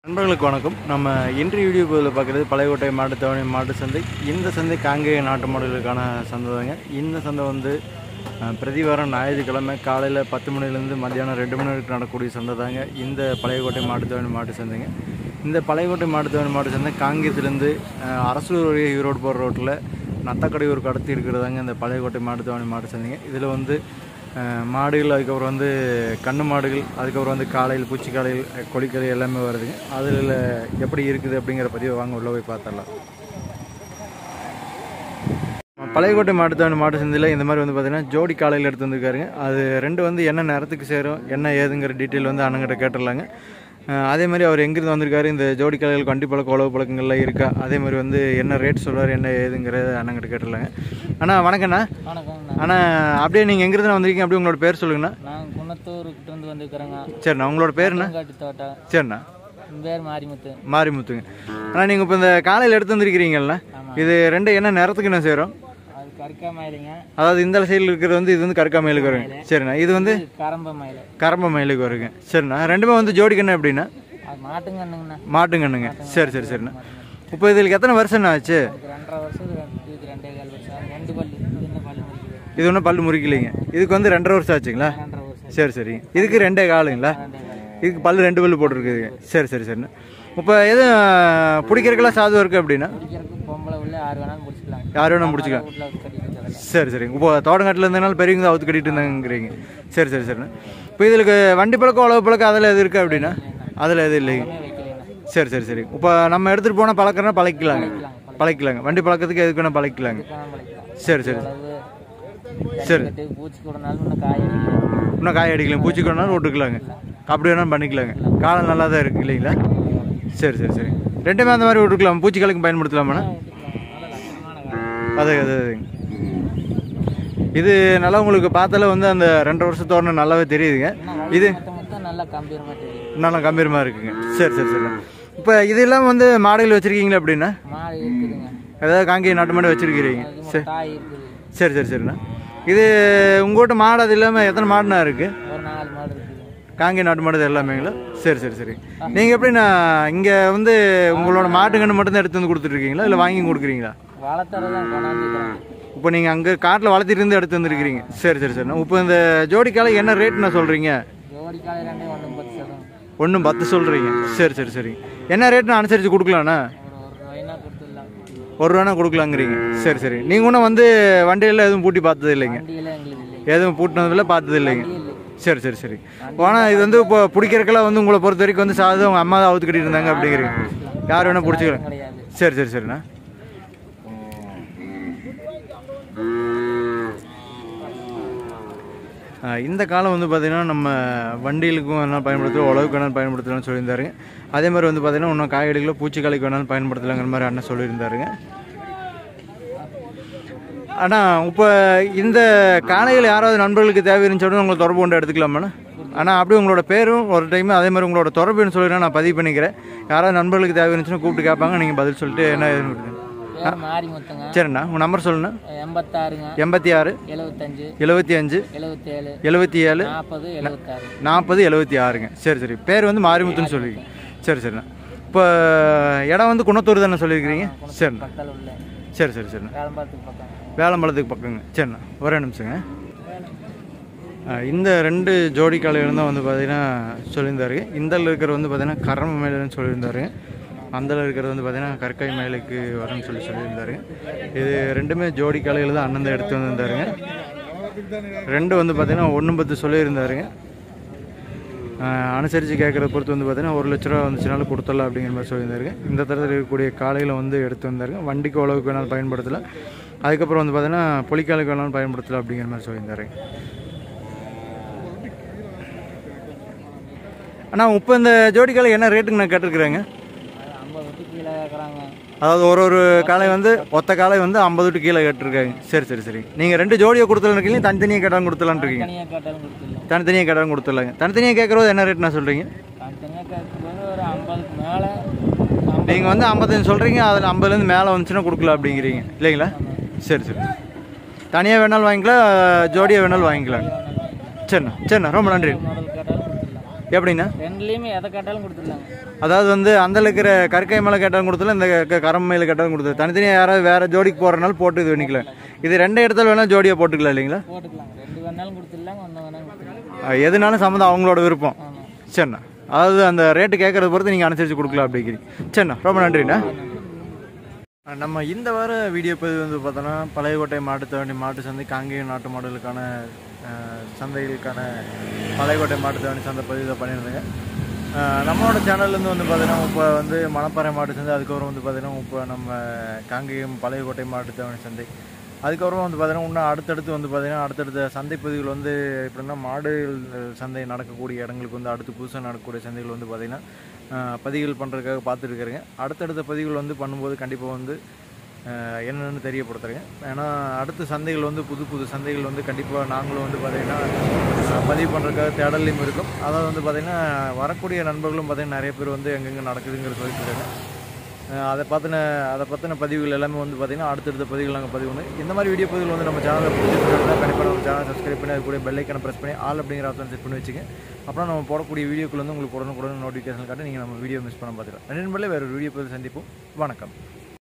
நண்பர்களுக்கு வணக்கம் நம்ம இன்றைய வீடியோ பதில் பார்க்குறது பழையகோட்டை மாட்டுத்தவணை மாட்டு சந்தை இந்த சந்தை காங்கேய நாட்டு மாடுகளுக்கான சந்தை தாங்க இந்த சந்தை வந்து அஹ், பிரதி வாரம் ஞாயிற்றுக்கிழமை காலையில் பத்து மணிலேருந்து மத்தியானம் ரெண்டு மணி வரைக்கும் நடக்கக்கூடிய சந்தை தாங்க இந்த பழையகோட்டை மாட்டுத்தவணை மாட்டு சந்தைங்க இந்த பழையகோட்டை மாட்டுத்தவணை மாட்டு சந்தை காங்கேயத்துலேருந்து அஹ், அரசூர் வழியாக ஈரோடு போகிற ரோட்டில் நத்தக்கடையூருக்கு அடுத்து இருக்கிறதாங்க இந்த பழையகோட்டை மாட்டுத்தவணை மாட்டு சந்தைங்க இதில் வந்து அஹ் மாடுகள் அதுக்கப்புறம் வந்து கண்ணு மாடுகள் அதுக்கப்புறம் வந்து காலையில் பூச்சி காலையில் கொடிக்கலை எல்லாமே வருதுங்க அதில் எப்படி இருக்குது அப்படிங்கிற பதிவை வாங்க உள்ள போய் பார்த்தரலாம் பழையக்கோட்டை மாட்டுத்தாண்டு மாட்டு சந்தையில் இந்த மாதிரி வந்து பார்த்தீங்கன்னா ஜோடி காலையில் எடுத்து வந்திருக்காருங்க அது ரெண்டு வந்து என்ன நேரத்துக்கு சேரும் என்ன ஏதுங்கிற டீட்டெயில் வந்து அண்ணங்கிட்ட கேட்டுடலாங்க அஹ் அதே மாதிரி அவர் எங்கிருந்து வந்திருக்காரு இந்த ஜோடி காலையில் கண்டி பழக்க உழவு பழக்கங்கள்லாம் இருக்கா அதே மாதிரி வந்து என்ன ரேட் சொல்றாரு என்ன ஏதுங்கிறத அண்ணங்கிட்ட கேட்டுடலாங்க அண்ணா வணக்கண்ணா வணக்கங்கண்ணா அண்ணா அப்படியே நீங்கள் எங்கிருந்து வந்திருக்கீங்க அப்படியே உங்களோட பேர் சொல்லுங்கண்ணா நான் குணத்தூர்கிட்ட இருந்து வந்திருக்கிறேங்க சரிண்ணா உங்களோட பேருண்ணா காட்டு தோட்டம் சரிண்ணா என் பேர் மாரிமுத்து மாரிமுத்துங்க அண்ணா நீங்கள் இப்போ இந்த காலையில் எடுத்து வந்திருக்கிறீங்கல்ல ஆமா. இது ரெண்டு என்ன நேரத்துக்கு என்ன சேரும் அது கற்கா மயிலுங்க அதாவது இந்த சைடில் இருக்கிறது வந்து இது வந்து கருக்கா மயிலுக்கு வருங்க சரிண்ணா இது வந்து இது கரம்ப மயில் கரம்ப மயிலுக்கு வருங்க சரிண்ணா ரெண்டுமே வந்து ஜோடிக்கண்ணா எப்படின்னா அது மாட்டுங்கண்ணுங்கண்ணா மாட்டுங்கண்ணுங்க சரி சரி சரிண்ணா இப்போ இதுக்கு எத்தனை வருஷம்ண்ணா ஆச்சு இதுக்கு ரெண்டரை வருஷம் இது ரெண்டு- இதுக்கு ரெண்டே கால் வருஷம் அது ரெண்டு பல்லு சின்ன பல்லு முடிக்குது இது ஒன்றும் பல்லு முறிக்கலைங்க இதுக்கு வந்து ரெண்டரை வருஷம் ஆச்சுங்களா ரெண்டரை வருஷம் சரி சரிங்க இதுக்கு ரெண்டே காலுங்களா ரெண்டே கால் இதுக்கு பல்லு ரெண்டு பல்லு போட்டிருக்குதுங்க சரி சரி சரிண்ணா இப்போ எதுவும் பிடிக்கிறதுக்கெல்லாம் சாதுவம் இருக்குது அப்படின்னா பிடிக்கிறதுக்கு பொம்பளை உள்ள யார் வேணாலும் பிடிச்சிக்கலாம் யார் வேணால் பிடிச்சிக்கலாம் வீட்டில் வச்சு கட்டிட்டு இருக்கிறதில்ல சரி சரிங்க இப்போ தோட்டங்காட்டில் இருந்தனால பெரியவங்க தான் அவுத்து கட்டிட்டு இருந்தாங்கிறீங்க சரி சரி சரிண்ணா இப்போ இதுக்கு வண்டி பழக்கம் உழவு பழக்கம் அதில் எது இருக்குது அப்படின்னா அதில் எதுவும் இல்லைங்க வைக்கலைங்கண்ணா சரி சரி சரி இப்போ நம்ம எடுத்துகிட்டு போனால் பழக்கம்னா பழக்கிக்கலாங்க பழக்கிக்கலாங்க வண்டி பழக்கத்துக்கு எதுக்கு வேணால் பழக்கிக்கலாங்க வேணாலும் பழக்கலாம் சரி சரி அளவு சரி. கட்டு பூச்சி கூடனாலும் இன்னும் காய் அடிக்கலாம் இன்னும் காய் அடிக்கலாம் பூச்சி கொண்டாலும் விட்டுக்கலாங்க அப்படி வேணாலும் பண்ணிக்கலாங்க காலம் நல்லா தான் இருக்குது இல்லைங்களா சரி சரி சரி ரெண்டுமே அந்த மாதிரி விட்டுக்கலாம் பூச்சி கலைக்கு பயன்படுத்தலாமாண்ணா அது அது அதுங்க. இது நல்லா உங்களுக்கு பார்த்தால வந்து அந்த ரெண்டரை வருஷத்தோட நல்லாவே தெரியுதுங்க இது மொத்தம் மொத்தம் நல்லா கம்பீரமாக தெரியும் நல்லா கம்பீரமாக இருக்குங்க சரி சரி சரி இப்போ இது இல்லாமல் வந்து மாடுகள் வச்சுருக்கீங்களா அப்படின்னா மாடு இருக்குதுங்க ஏதாவது காங்கேய நாட்டு மாடு வச்சுருக்கிறீங்க அது சரி தாய் இருக்குது சரி சரி சரிண்ணா இது உங்கள்கிட்ட மாடு அது இல்லாமல் எத்தனை மாடுண்ணா இருக்குது ஒரு நாலு மாடு இருக்குது காங்கேய நாட்டு மாடு இது எல்லாமேங்களா சரி சரி சரி நீங்கள் எப்படிண்ணா இங்கே வந்து உங்களோட மாட்டுக்கன்று மட்டும்தான் எடுத்து வந்து கொடுத்துட்ருக்கீங்களா இல்லை வாங்கி கொடுக்குறீங்களா வளர்த்துறது தான் கொண்டாந்துக்கிறேன் இப்போ நீங்கள் அங்கே காட்டில் வளர்த்திட்டு இருந்து எடுத்து வந்துருக்கிறீங்க சரி சரி சரிண்ணா இப்போ இந்த ஜோடிக்கால என்ன ரேட்ண்ணா சொல்கிறீங்க ஜோடி காலை ரெண்டே ஒன்று பத்து சதம் ஒன்றும் பத்து சொல்கிறீங்க சரி சரி சரி என்ன ரேட்னு அனுசரித்து கொடுக்கலாண்ணா ஒரு ஒரு ரூபாய்னா கொடுத்துடலாம் ஒரு ரூபானா கொடுக்கலாங்கிறீங்க சரி சரி நீங்கள் ஒன்றும் வந்து வண்டியில் எதுவும் பூட்டி பார்த்தது இல்லைங்க வண்டியெல்லாம் எங்களுக்கு இல்லை எதுவும் பூட்டினதில்ல பார்த்தது இல்லைங்க வண்டி இல்லை சரி சரி சரி ஆனால் இது வந்து இப்போ பிடிக்கிறக்கெல்லாம் வந்து உங்களை பொறுத்த வரைக்கும் வந்து சாது அவங்க அம்மா தான் அவுத்து கட்டிட்டு இருந்தாங்க அப்படிங்கிறீங்க யார் வேணால் பிடிச்சிக்கலாம் கிடையாது சரி சரி சரிண்ணா ஆ, இந்த காலம் வந்து பார்த்திங்கன்னா நம்ம வண்டிகளுக்கும் வேணாலும் பயன்படுத்தலாம் உழவுக்கு வேணாலும் பயன்படுத்தலாம்னு சொல்லியிருந்தாருங்க அதே மாதிரி வந்து பார்த்திங்கன்னா இன்னும் காய்கறிகளோ பூச்சிக்காலைக்கு வேணாலும் பயன்படுத்தலாங்கிற மாதிரி அண்ணன் சொல்லியிருந்தாருங்க ஆனால் இப்போ இந்த காளைகள் யாராவது நண்பர்களுக்கு தேவை இருந்துச்சு உங்களை தொடர்பு கொண்டு எடுத்துக்கலாமாண்ணா ஆனால் அப்படியே உங்களோட பேரும் ஒரு டைம் அதே மாதிரி உங்களோட தொடர்புன்னு சொல்லிடுறேன் நான் பதிவு பண்ணிக்கிறேன் யாராவது நண்பர்களுக்கு தேவை இருந்துச்சுன்னா கூப்பிட்டு கேட்பாங்க நீங்கள் பதில் சொல்லிட்டு என்ன ஏதுன்னு விடுங்க. பேர் மாறி முத்துங்க சரிண்ணா உங்கள் நம்பர் சொல்லுண்ணா எண்பத்தாறுங்க எண்பத்தி ஆறு எழுபத்தஞ்சு எழுபத்தி அஞ்சு எழுபத்தேழு எழுபத்தி ஏழு நாற்பது எழுபத்தாறு நாற்பது எழுபத்தி ஆறுங்க சரி சரி பேர் வந்து மாரிமுத்துன்னு சொல்லிருக்கீங்க சரி சரிண்ணா இப்போ இடம் வந்து குணத்தூர் தானே சொல்லியிருக்கிறீங்க சரிண்ணா பக்கத்தில் உள்ள சரி சரி சரிண்ணா வேலம்பாலத்துக்கு பக்கம் வேலம்பலத்துக்கு பக்கங்க சரிண்ணா ஒரே நிமிஷங்க அஹ் இந்த ரெண்டு ஜோடி காலையிலும் தான் வந்து பார்த்தீங்கன்னா சொல்லியிருந்தாரு இந்தல இருக்கிற வந்து பார்த்தீங்கன்னா கரம மயிலுன்னு சொல்லியிருந்தாரு அந்தல இருக்கிறது வந்து பார்த்தீங்கன்னா கற்காய் மயிலுக்கு வரும்னு சொல்லி சொல்லியிருந்தாரு இது ரெண்டுமே ஜோடி காலையில் தான் அண்ணன் தான் எடுத்து வந்திருந்தாருங்க ரெண்டு வந்து பார்த்தீங்கன்னா ஒன்று பத்து சொல்லியிருந்தாருங்க அஹ் அனுசரித்து கேட்குறத பொறுத்து வந்து பார்த்தீங்கன்னா ஒரு லட்ச ரூபா வந்துச்சுனாலும் கொடுத்துடலாம் அப்படிங்கிற மாதிரி சொல்லியிருந்தாருங்க இந்த தரத்தில் இருக்கக்கூடிய காலையில் வந்து எடுத்து வந்தாருங்க வண்டிக்கு உழவுக்கு வேணாலும் பயன்படுத்தலாம் அதுக்கப்புறம் வந்து பார்த்தீங்கன்னா பொலிக்காலுக்கு வேணாலும் பயன்படுத்தலாம் அப்படிங்கிற மாதிரி சொல்லியிருந்தாருங்க அண்ணா இப்போ இந்த ஜோடிக்காலை என்ன ரேட்டுக்கு நான் கேட்டிருக்கிறேங்க அது ஐம்பது விட்டு கீழே கேட்குறாங்க அதாவது ஒரு ஒரு காலை வந்து ஒத்த காலை வந்து ஐம்பது டு கீழே கேட்டிருக்காங்க சரி சரி சரி நீங்கள் ரெண்டு ஜோடியை கொடுத்துலான்னு இருக்கீங்க தனித்தனியாக கேட்டாலும் கொடுத்துலான்னு இருக்கீங்க தனியாக கேட்டாலும் கொடுத்துடலாம் தனித்தனியாக கேட்டாலும் கொடுத்துடலாங்க தனித்தனியாக கேட்குறது என்ன ரேட் நான் சொல்கிறீங்க தனியாக கேட்கும்போது ஒரு ஐம்பதுக்கு மேலே நீங்கள் வந்து ஐம்பத்தஞ்சு சொல்கிறீங்க அதில் ஐம்பதுலேருந்து மேலே வந்துச்சுன்னா கொடுக்கலாம் அப்படிங்கிறீங்க இல்லைங்களா சரி சரி தனியாக வேணாலும் வாங்கிக்கலாம் ஜோடியாக வேணாலும் வாங்கிக்கலாம் சரிண்ணா சரிண்ணா ரொம்ப நன்றி மாடல் கேட்டாலும் கொடுத்துடலாம் எப்படின்னா ரெண்டுலேயுமே எதை கேட்டாலும் கொடுத்துடலாங்க அதாவது வந்து அந்த இருக்கிற கற்கை மேலே கேட்டாலும் கொடுத்துல இந்த க- கரம் மேலே கேட்டாலும் கொடுத்துல தனித்தனியாக யாராவது வேறு ஜோடிக்கு போகிறனால போட்டு இது பண்ணிக்கலாம் இது ரெண்டு இடத்துல வேணால் ஜோடியாக போட்டுக்கலாம் இல்லைங்களா போட்டுக்கலாங்க ரெண்டு வேணாலும் கொடுத்துடலாங்க ஒன்று வேணாலும் கொடுத்துடலாம் அஹ் எதுனாலும் சம்மந்தம் அவங்களோட விருப்பம் ஆமாம் சரிண்ணா அதாவது அந்த ரேட்டு கேட்கறத பொறுத்து நீங்கள் அனுசரித்து கொடுக்கலாம் அப்படிங்கிறீங்க சரிண்ணா ரொம்ப நன்றிண்ணா அஹ் நம்ம இந்த வார வீடியோ பதிவு வந்து பார்த்தோன்னா பழையகோட்டை மாட்டுத்தாவணி மாட்டு சந்தை காங்கேயம் நாட்டு மாடுகளுக்கான அஹ், சந்தைகளுக்கான பழையகோட்டை மாட்டுத்தாவணி சந்தை பதிவு தான் பண்ணியிருந்தேங்க அஹ், நம்மளோட சேனல்லேருந்து வந்து பார்த்தீங்கன்னா இப்போ வந்து மணப்பாறை மாட்டு சந்தை அதுக்கப்புறம் வந்து பார்த்தீங்கன்னா இப்போ நம்ம காங்கேயம் பழையகோட்டை மாட்டுத்தாவணி சந்தை அதுக்கப்புறம் வந்து பார்த்தீங்கன்னா இன்னும் அடுத்தடுத்து வந்து பார்த்தீங்கன்னா அடுத்தடுத்த சந்தை பதிவுகள் வந்து எப்படின்னா மாடு சந்தை நடக்கக்கூடிய இடங்களுக்கு வந்து அடுத்து புதுசாக நடக்கக்கூடிய சந்தைகள் வந்து பார்த்தீங்கன்னா அஹ், பதிவுகள் பண்ணுறதுக்காக பார்த்துட்டு இருக்கிறேங்க அடுத்தடுத்த பதிவுகள் வந்து பண்ணும்போது கண்டிப்பாக வந்து அஹ், என்னென்னு தெரியப்படுத்துறேங்க ஏன்னா அடுத்த சந்தைகள் வந்து புது புது சந்தைகள் வந்து கண்டிப்பாக நாங்களும் வந்து பார்த்திங்கன்னா அஹ், பதிவு பண்ணுறதுக்காக தேடலையும் இருக்கும் அதாவது வந்து பார்த்திங்கன்னா வரக்கூடிய நண்பர்களும் பார்த்திங்கன்னா நிறைய பேர் வந்து எங்கெங்கே நடக்குதுங்கிற சொல்லிட்டு இருக்காங்க அஹ் அதை பற்றின அதை பற்றின பதிவுகள் எல்லாமே வந்து பார்த்திங்கன்னா அடுத்தடுத்த பதிவுகள் நாங்கள் பதிவு பண்ணி இந்த மாதிரி வீடியோ பதிவுகள் வந்து நம்ம சேனலில் பிடிச்சிருக்காங்க கண்டிப்பாக நம்ம சேனல் சப்ஸ்கிரைப் பண்ணி அது கூட பெல் ஐக்கனை ப்ரெஸ் பண்ணி ஆல் அப்படிங்கிற ஆப்ஷன் செட் பண்ணி வச்சுங்க அப்புறம் நம்ம போடக்கூடிய வீடியோக்கள் வந்து உங்களுக்கு உடனுக்குடன் நோட்டிஃபிகேஷன் காட்டி நீங்கள் நம்ம வீடியோ மிஸ் பண்ண பார்த்துக்கலாம் நண்பர்களே வேறு வீடியோ பதிவு சந்திப்போம் வணக்கம்